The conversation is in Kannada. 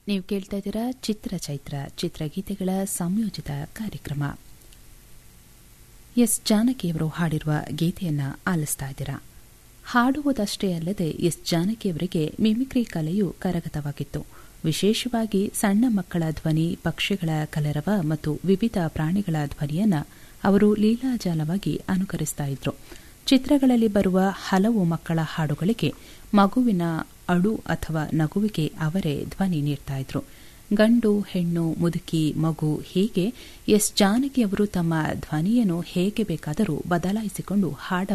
ನೀವು ಕೇಳ್ತಾ ಇದ್ದೀರಾ ಚಿತ್ರ ಚೈತ್ರ ಚಿತ್ರಗೀತೆಗಳ ಸಂಯೋಜಿತ ಕಾರ್ಯಕ್ರಮ ಎಸ್ ಜಾನಕಿಯವರು ಹಾಡಿರುವ ಗೀತೆಯನ್ನ ಆಲಿಸ್ತಾ ಇದ್ದೀರಾ ಹಾಡುವುದಷ್ಟೇ ಅಲ್ಲದೆ ಎಸ್ ಜಾನಕಿಯವರಿಗೆ ಮಿಮಿಕ್ರಿ ಕಲೆಯು ಕರಗತವಾಗಿತ್ತು ವಿಶೇಷವಾಗಿ ಸಣ್ಣ ಮಕ್ಕಳ ಧ್ವನಿ ಪಕ್ಷಿಗಳ ಕಲರವ ಮತ್ತು ವಿವಿಧ ಪ್ರಾಣಿಗಳ ಧ್ವನಿಯನ್ನ ಅವರು ಲೀಲಾಜಾಲವಾಗಿ ಅನುಕರಿಸ್ತಾ ಇದ್ರು ಚಿತ್ರಗಳಲ್ಲಿ ಬರುವ ಹಲವು ಮಕ್ಕಳ ಹಾಡುಗಳಿಗೆ ಮಗುವಿನ ಅಳು ಅಥವಾ ನಗುವಿಗೆ ಅವರೇ ಧ್ವನಿ ನೀಡ್ತಾ ಇದ್ರು ಗಂಡು ಹೆಣ್ಣು ಮುದುಕಿ ಮಗು ಹೀಗೆ ಎಸ್ ಜಾನಕಿ ಅವರು ತಮ್ಮ ಧ್ವನಿಯನ್ನು ಹೇಗೆ ಬೇಕಾದರೂ ಬದಲಾಯಿಸಿಕೊಂಡು ಹಾಡ